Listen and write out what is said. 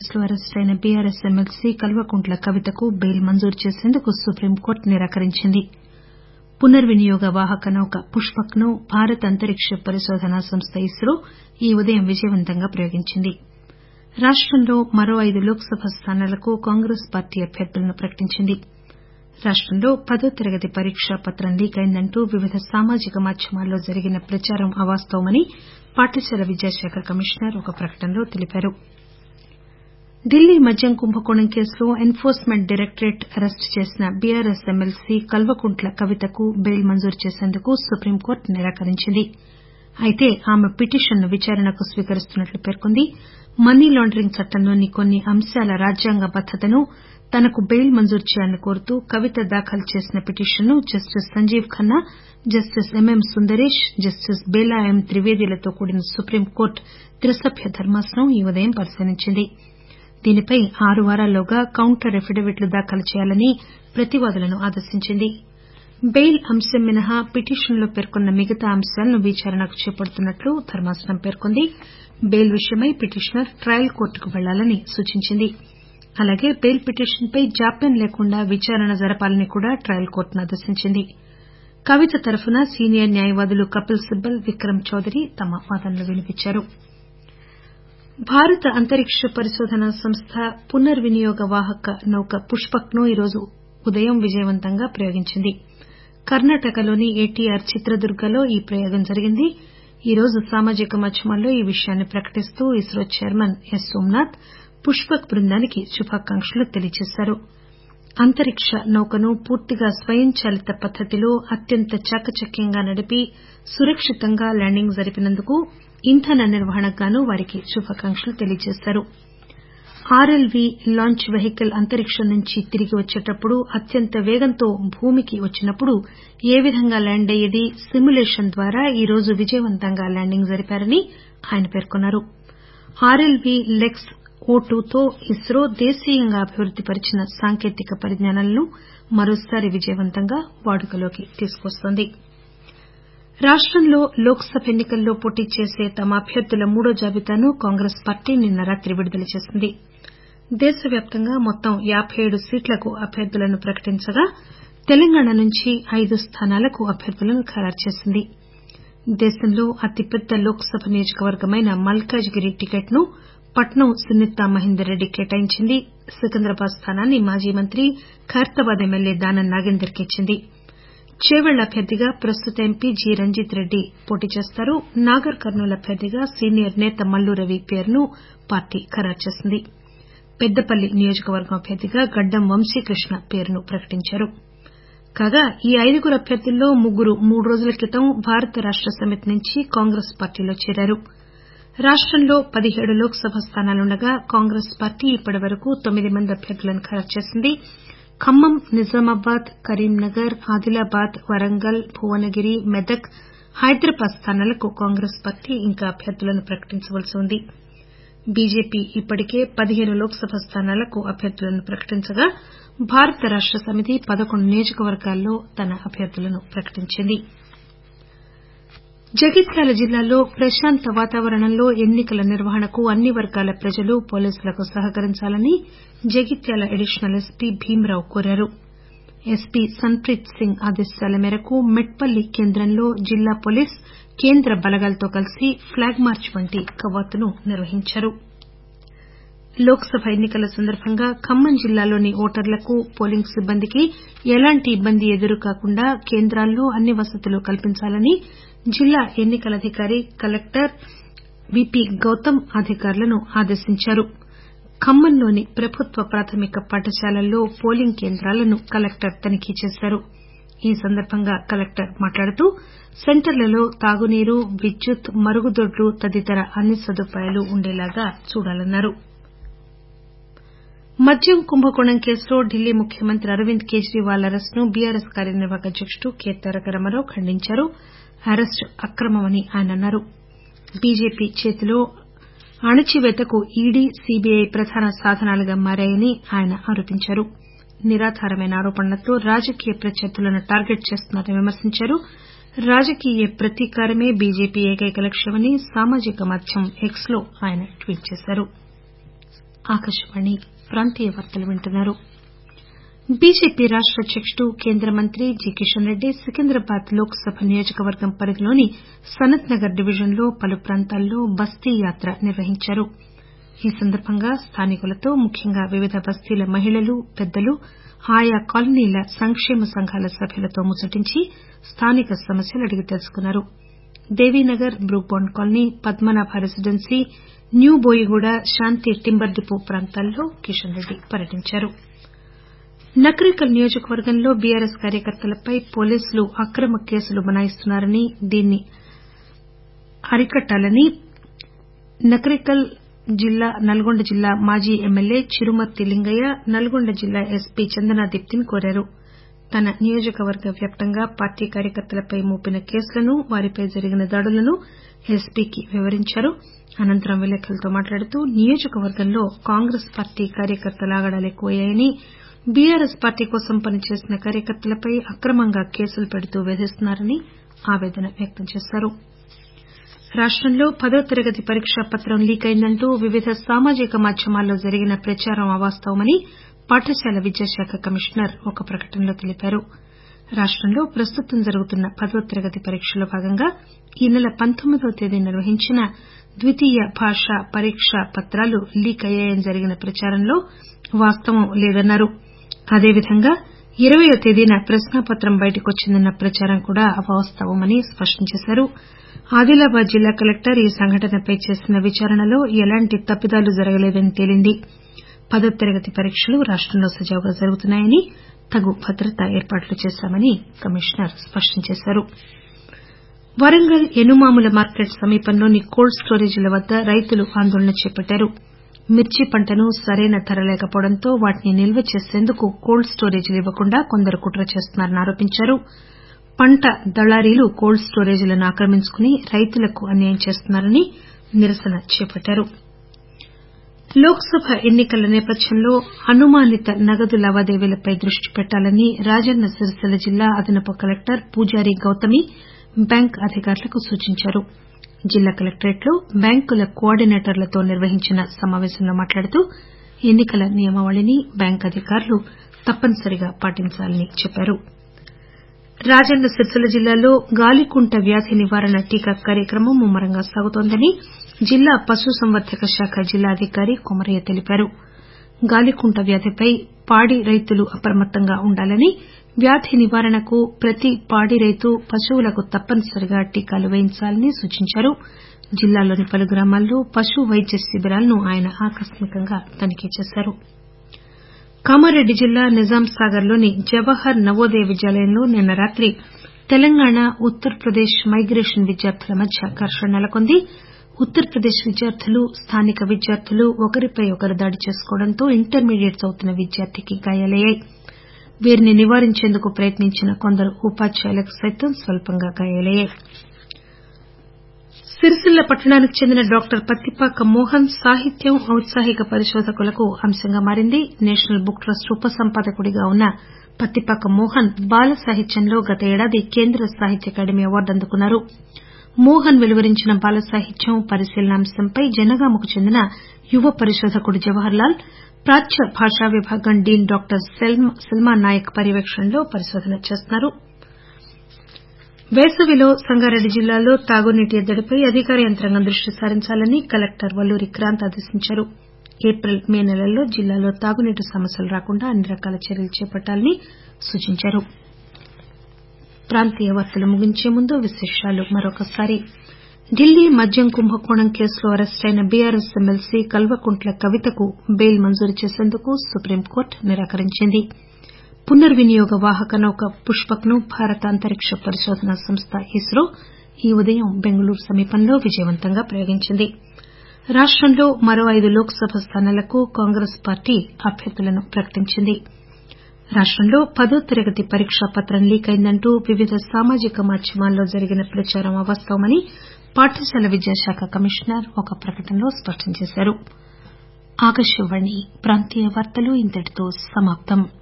కేసులో అరెస్టయిన BRS MLC Kalvakuntla కవితకు bail మంజూరు చేసేందుకు సుప్రీంకోర్టు నిరాకరించింది పునర్వినియోగ వాహక నౌక పుష్పక్ ను భారత అంతరిక్ష పరిశోధనా సంస్థ ఇస్రో ఈ ఉదయం విజయవంతంగా ప్రయోగించింది రాష్టంలో మరో ఐదు లోక్ సభ స్థానాలకు కాంగ్రెస్ పార్టీ అభ్యర్థులను ప్రకటించింది రాష్టంలో పదో తరగతి పరీకా పత్రం లీక్ అయిందంటూ వివిధ సామాజిక మాధ్యమాల్లో జరిగిన ప్రచారం అవాస్తవమని పాఠశాల విద్యాశాఖ కమిషనర్ ఒక ప్రకటనలో తెలిపారు ఢిల్లీ మద్యం కుంభకోణం కేసులో enforcement directorate arrest చేసిన బీఆర్ఎస్ ఎమ్మెల్సీ కల్వకుంట్ల కవితకు బెయిల్ మంజూరు చేసేందుకు సుప్రీంకోర్టు నిరాకరించింది అయితే ఆమె పిటిషన్ను విచారణకు స్వీకరిస్తున్నట్లు పేర్కొంది మనీ లాండరింగ్ చట్టంలోని కొన్ని అంశాల రాజ్యాంగబద్దతను తనకు బెయిల్ మంజూరు చేయాలని కోరుతూ కవిత దాఖలు చేసిన పిటిషన్ను justice Sanjiv Khanna justice MM Sundresh justice Bela M త్రివేదిలతో కూడిన సుప్రీంకోర్టు త్రిసభ్య ధర్మాసనం ఈ ఉదయం పరిశీలించింది దీనిపై ఆరు వారాల్లోగా కౌంటర్ అఫిడవిట్లు దాఖలు చేయాలని ప్రతివాదులను ఆదేశించింది బెయిల్ అంశం మినహా పిటిషన్లో పేర్కొన్న మిగతా అంశాలను విచారణకు చేపడుతున్నట్లు ధర్మాసనం పేర్కొంది బెయిల్ విషయమై పిటిషనర్ ట్రయల్ కోర్టుకు పెళ్లాలని సూచించింది అలాగే బెయిల్ పిటిషన్పై జాప్యం లేకుండా విచారణ జరపాలని కూడా ట్రయల్ కోర్టును ఆదేశించింది కవిత తరఫున సీనియర్ న్యాయవాదులు కపిల్ సిబ్బల్ విక్రమ్ చౌదరి తమ వాదనలు వినిపించారు భారత అంతరిక్ష పరిశోధనా సంస్థ పునర్వినియోగ వాహక నౌక పుష్పక్ ను ఈరోజు ఉదయం విజయవంతంగా ప్రయోగించింది కర్ణాటకలోని ఏటీఆర్ చిత్రదుర్గలో ఈ ప్రయోగం జరిగింది ఈరోజు సామాజిక మాధ్యమాల్లో ఈ విషయాన్ని ప్రకటిస్తూ ఇస్రో చైర్మన్ ఎస్ సోమనాథ్ పుష్పక్ బృందానికి శుభాకాంక్షలు తెలియజేశారు అంతరిక్ష నౌకను పూర్తిగా స్వయంచాలిత పద్దతిలో అత్యంత చాకచక్యంగా నడిపి సురక్షితంగా ల్యాండింగ్ జరిపినందుకు ఇంధన నిర్వహణకు గాను వారికి శుభాకాంక్షలు తెలియజేశారు ఆర్ఎల్వీ లాంచ్ వెహికల్ అంతరిక్షం నుంచి తిరిగి వచ్చేటప్పుడు అత్యంత వేగంతో భూమికి వచ్చినప్పుడు ఏ విధంగా ల్యాండ్ అయ్యేది సిమ్యులేషన్ ద్వారా ఈరోజు విజయవంతంగా ల్యాండింగ్ జరిపారని ఆయన పేర్కొన్నారు ఆర్ఎల్వీ లెక్స్ ఓ టూతో ఇస్రో దేశీయంగా అభివృద్ది పరిచిన సాంకేతిక పరిజ్ఞానాలను మరోసారి విజయవంతంగా వాడుకలోకి తీసుకువస్తోంది రాష్టంలో లోక్ సభ ఎన్ని కల్లో పోటీ చేసే తమ అభ్యర్థుల మూడో జాబితాను కాంగ్రెస్ పార్టీ నిన్న రాత్రి విడుదల చేసింది దేశవ్యాప్తంగా మొత్తం యాబై ఏడు సీట్లకు అభ్యర్థులను ప్రకటించగా తెలంగాణ నుంచి ఐదు స్థానాలకు అభ్యర్థులను ఖరారు చేసింది దేశంలో అతిపెద్ద లోక్ సభ నియోజకవర్గమైన మల్కాజ్ గిరి టికెట్ ను పట్నం సునీతా మహేందర్ రెడ్డి కేటాయించింది సికింద్రాబాద్ స్థానాన్ని మాజీ మంత్రి ఖైరతాబాద్ ఎమ్మెల్యే దానం నాగేందర్ కి ఇచ్చింది చేవెళ్ల అభ్యర్థిగా ప్రస్తుత ఎంపీ జి రంజిత్ రెడ్డి పోటీ చేస్తారు నాగర్ కర్నూల్ అభ్యర్థిగా సీనియర్ నేత మల్లు రవి పేరును పార్టీ ఖరారు చేసింది పెద్దపల్లి నియోజకవర్గం అభ్యర్థిగా గడ్డం వంశీకృష్ణ పేరును ప్రకటించారు కాగా ఈ ఐదుగురు అభ్యర్థుల్లో ముగ్గురు మూడు రోజుల క్రితం భారత రాష్ట సమితి నుంచి కాంగ్రెస్ పార్టీలో చేరారు రాష్టంలో పదిహేడు లోక్ సభ స్థానాలుండగా కాంగ్రెస్ పార్టీ ఇప్పటివరకు తొమ్మిది మంది అభ్యర్థులను ఖరారు చేసింది ఖమ్మం నిజామాబాద్ కరీంనగర్ ఆదిలాబాద్ వరంగల్ భువనగిరి మెదక్ హైదరాబాద్ స్థానాలకు కాంగ్రెస్ పార్టీ ఇంకా అభ్యర్థులను ప్రకటించవలసి ఉంది బీజేపీ ఇప్పటికే పదిహేను లోక్ సభ స్థానాలకు అభ్యర్థులను ప్రకటించగా భారత రాష్ట సమితి పదకొండు నియోజకవర్గాల్లో తన అభ్యర్థులను ప్రకటించింది జగిత్యాల జిల్లాలో ప్రశాంత వాతావరణంలో ఎన్ని కల నిర్వహణకు అన్ని వర్గాల ప్రజలు పోలీసులకు సహకరించాలని జగిత్యాల అడిషనల్ ఎస్పీ భీంరావు కోరారు ఎస్పీ సన్ప్రీత్ సింగ్ ఆదేశాల మేరకు మెట్పల్లి కేంద్రంలో జిల్లా పోలీస్ కేంద్ర బలగాలతో కలిసి ప్లాగ్ మార్చ్ వంటి కవాతును నిర్వహించారు లోక్ సభ ఎన్ని కల సందర్బంగా ఖమ్మం జిల్లాలోని ఓటర్లకు పోలింగ్ సిబ్బందికి ఎలాంటి ఇబ్బంది ఎదురుకాకుండా కేంద్రాల్లో అన్ని వసతులు కల్పించాలని జిల్లా ఎన్ని కల అధికారి కలెక్టర్ విపి గౌతమ్ అధికారులను ఆదేశించారు ఖమ్మంలోని ప్రభుత్వ ప్రాథమిక పాఠశాలల్లో పోలింగ్ కేంద్రాలను కలెక్టర్ తనిఖీ చేశారు ఈ సందర్బంగా కలెక్టర్ మాట్లాడుతూ సెంటర్లలో తాగునీరు విద్యుత్ మరుగుదొడ్లు తదితర అన్ని సదుపాయాలు ఉండేలాగా చూడాలన్నారు మద్యం కుంభకోణం కేసులో ఢిల్లీ ముఖ్యమంత్రి అరవింద్ కేజ్రీవాల్ అరెస్టును బీఆర్ఎస్ కార్యనిర్వాహక అధ్యకుడు కె తారక రామారావు ఖండించారు అరెస్టు అక్రమమని ఆయన అన్నారు బీజేపీ చేతిలో అణచివేతకు ఈడీ సీబీఐ ప్రధాన సాధనాలుగా మారాయని ఆయన ఆరోపించారు నిరాధారమైన ఆరోపణలతో రాజకీయ ప్రత్యర్థులను టార్గెట్ చేస్తున్నారని విమర్శించారు రాజకీయ ప్రతీకారమే బీజేపీ ఏకైక లక్ష్యమని సామాజిక మాధ్యమం ఎక్స్ లో ఆయన ట్వీట్ చేశారు బీజేపీ రాష్ట అధ్యకుడు కేంద్ర మంత్రి జి కిషన్ రెడ్డి సికింద్రాబాద్ లోక్ సభ నియోజకవర్గం పరిధిలోని సనత్ నగర్ డివిజన్ లో పలు ప్రాంతాల్లో బస్తీ యాత్ర నిర్వహించారు ఈ సందర్బంగా స్థానికులతో ముఖ్యంగా వివిధ బస్తీల మహిళలు పెద్దలు ఆయా కాలనీల సంక్షేమ సంఘాల సభ్యులతో ముచ్చటించి స్థానిక సమస్యలు అడిగి తెలుసుకున్నారు Devinagar Brooke Bond colony Padmanabha residency new Boiguda Shanti timber depot ప్రాంతాల్లో కిషన్ రెడ్డి పర్యటించారు నకరికల్ నియోజకవర్గంలో బీఆర్ఎస్ కార్యకర్తలపై పోలీసులు అక్రమ కేసులు బనాయిస్తున్నారని దీనిని అరికట్టాలని నకరికల్ జిల్లా నల్గొండ జిల్లా మాజీ ఎమ్మెల్యే చిరుమర్తి లింగయ్య నల్గొండ జిల్లా ఎస్పీ చందనా దీప్తిని కోరారు తన నియోజకవర్గ వ్యాప్తంగా పార్టీ కార్యకర్తలపై మోపిన కేసులను వారిపై జరిగిన దాడులను ఎస్పీకి వివరించారు అనంతరం విలేకరులతో మాట్లాడుతూ నియోజకవర్గంలో కాంగ్రెస్ పార్టీ కార్యకర్తల ఆగడాలు ఎక్కువయ్యాయని బీఆర్ఎస్ పార్టీ కోసం పనిచేసిన కార్యకర్తలపై అక్రమంగా కేసులు పెడుతూ పేధిస్తున్నారని ఆవేదన వ్యక్తం చేశారు రాష్టంలో పదో తరగతి పరీక్షా పత్రం లీక్ అయిందంటూ వివిధ సామాజిక మాధ్యమాల్లో జరిగిన ప్రచారం అవాస్తవమని పాఠశాల విద్యాశాఖ కమిషనర్ ఒక ప్రకటనలో తెలిపారు రాష్టంలో ప్రస్తుతం జరుగుతున్న పదో తరగతి పరీక్షల్లో భాగంగా ఈ నెల పంతొమ్మిదవ తేదీ నిర్వహించిన ద్వితీయ భాషా పరీక్షా పత్రాలు లీక్ అయ్యాయని జరిగిన ప్రచారంలో వాస్తవం లేదన్నారు అదేవిధంగా ఇరవయ్యో తేదీన ప్రశ్నాపత్రం బయటకొచ్చిందన్న ప్రచారం కూడా అవాస్తవమని స్పష్టం చేశారు ఆదిలాబాద్ జిల్లా కలెక్టర్ ఈ సంఘటనపై చేసిన విచారణలో ఎలాంటి తప్పిదాలు జరగలేదని తేలింది పదో తరగతి పరీక్షలు రాష్టంలో సజావుగా జరుగుతున్నాయని తగు భద్రతా ఏర్పాట్లు చేశామని కమిషనర్ స్పష్టం చేశారు వరంగల్ ఎనుమాముల మార్కెట్ సమీపంలోని కోల్డ్ స్టోరేజీల వద్ద రైతులు ఆందోళన చేపట్టారు మిర్చి పంటను సరైన ధర లేకపోవడంతో వాటిని నిల్వ చేసేందుకు కోల్డ్ స్టోరేజీలు ఇవ్వకుండా కొందరు కుట్ర చేస్తున్నారని ఆరోపించారు పంట దళారీలు కోల్డ్ స్టోరేజీలను ఆక్రమించుకుని రైతులకు అన్యాయం చేస్తున్నారని నిరసన చేపట్టారు లోక్ సభ ఎన్ని కల నేపథ్యంలో అనుమానిత నగదు లావాదేవీలపై దృష్టి పెట్టాలని రాజన్న సిరిసిల్ల జిల్లా అదనపు కలెక్టర్ పూజారి గౌతమి బ్యాంకు అధికారులకు సూచించారు జిల్లా కలెక్టరేట్లో బ్యాంకుల కోఆర్డినేటర్లతో నిర్వహించిన సమాపేశంలో మాట్లాడుతూ ఎన్ని కల నియమావళిని బ్యాంకు అధికారులు తప్పనిసరిగా పాటించాలని చెప్పారు రాజన్న సిరిసిల్ల జిల్లాలో గాలికుంట వ్యాధి నివారణ టీకా కార్యక్రమం ముమ్మరంగా సాగుతోందని జిల్లా పశుసంవర్దక శాఖ జిల్లా అధికారి కొమరయ్య తెలిపారు గాలికుంట వ్యాధిపై పాడి రైతులు అప్రమత్తంగా ఉండాలని వ్యాధి నివారణకు ప్రతి పాడి రైతు పశువులకు తప్పనిసరిగా టీకాలు పేయించాలని సూచించారు జిల్లాలోని పలు గ్రామాల్లో పశు వైద్య శిబిరాలను ఆయన ఆకస్మికంగా తనిఖీ చేశారు కామారెడ్డి జిల్లా నిజాంసాగర్ లోని జవహర్ నవోదయ విద్యాలయంలో నిన్న రాత్రి తెలంగాణ ఉత్తరప్రదేశ్ మైగ్రేషన్ విద్యార్థుల మధ్య ఘర్షణ నెలకొంది ఉత్తరప్రదేశ్ విద్యార్థులు స్థానిక విద్యార్థులు ఒకరిపై ఒకరు దాడి చేసుకోవడంతో ఇంటర్మీడియట్ చదువుతున్న విద్యార్థికి గాయాలయ్యాయి వీరిని నివారించేందుకు ప్రయత్నించిన కొందరు ఉపాధ్యాయులకు సైతం స్వల్పంగా గాయాలయ్యాయి సిరిసిల్ల పట్టణానికి చెందిన డాక్టర్ పత్తిపాక మోహన్ సాహిత్యం ఔత్సాహిక పరిశోధకులకు అంశంగా మారింది నేషనల్ బుక్ ట్రస్ట్ ఉపసంపాదకుడిగా ఉన్న పత్తిపాక మోహన్ బాల సాహిత్యంలో గత ఏడాది కేంద్ర సాహిత్య అకాడమీ అవార్డు అందుకున్నారు మోహన్ వెలువరించిన బాల సాహిత్యం పరిశీలన అంశంపై జనగామకు చెందిన యువ పరిశోధకుడు జవహర్ లాల్ ప్రాచ్య భాషా విభాగం డీన్ డాక్టర్ సల్మా నాయక్ పర్యవేక్షణలో పరిశోధన చేస్తున్నారు వేసవిలో సంగారెడ్డి జిల్లాలో తాగునీటి ఎద్దడిపై అధికార యంత్రాంగం దృష్టి సారించాలని కలెక్టర్ వల్లూరి క్రాంత్ ఆదేశించారు ఏప్రిల్ మే నెలల్లో జిల్లాలో తాగునీటి సమస్యలు రాకుండా అన్ని రకాల చర్యలు చేపట్టాలని సూచించారు ప్రాంతీయ వార్తలు ముగించే ముందు విశేషాలు మరొకసారి ఢిల్లీ మద్యం కుంభకోణం కేసులో అరెస్టైన బీఆర్ఎస్ ఎమ్మెల్సీ కల్వకుంట్ల కవితకు బెయిల్ మంజూరు చేసేందుకు సుప్రీంకోర్టు నిరాకరించింది పునర్వినియోగ వాహక నౌక పుష్పక్ ను భారత అంతరిక్ష పరిశోధనా సంస్థ ఇస్రో ఈ ఉదయం బెంగళూరు సమీపంలో విజయవంతంగా ప్రయోగించింది రాష్టంలో మరో ఐదు లోక్ సభ స్థానాలకు కాంగ్రెస్ పార్టీ అభ్యర్థులను ప్రకటించింది రాష్టంలో పదో తరగతి పరీక్షా పత్రం లీక్ అయిందంటూ వివిధ సామాజిక మాధ్యమాల్లో జరిగిన ప్రచారం అవాస్తవమని పాఠశాల విద్యాశాఖ కమిషనర్ ఒక ప్రకటనలో స్పష్టం చేశారు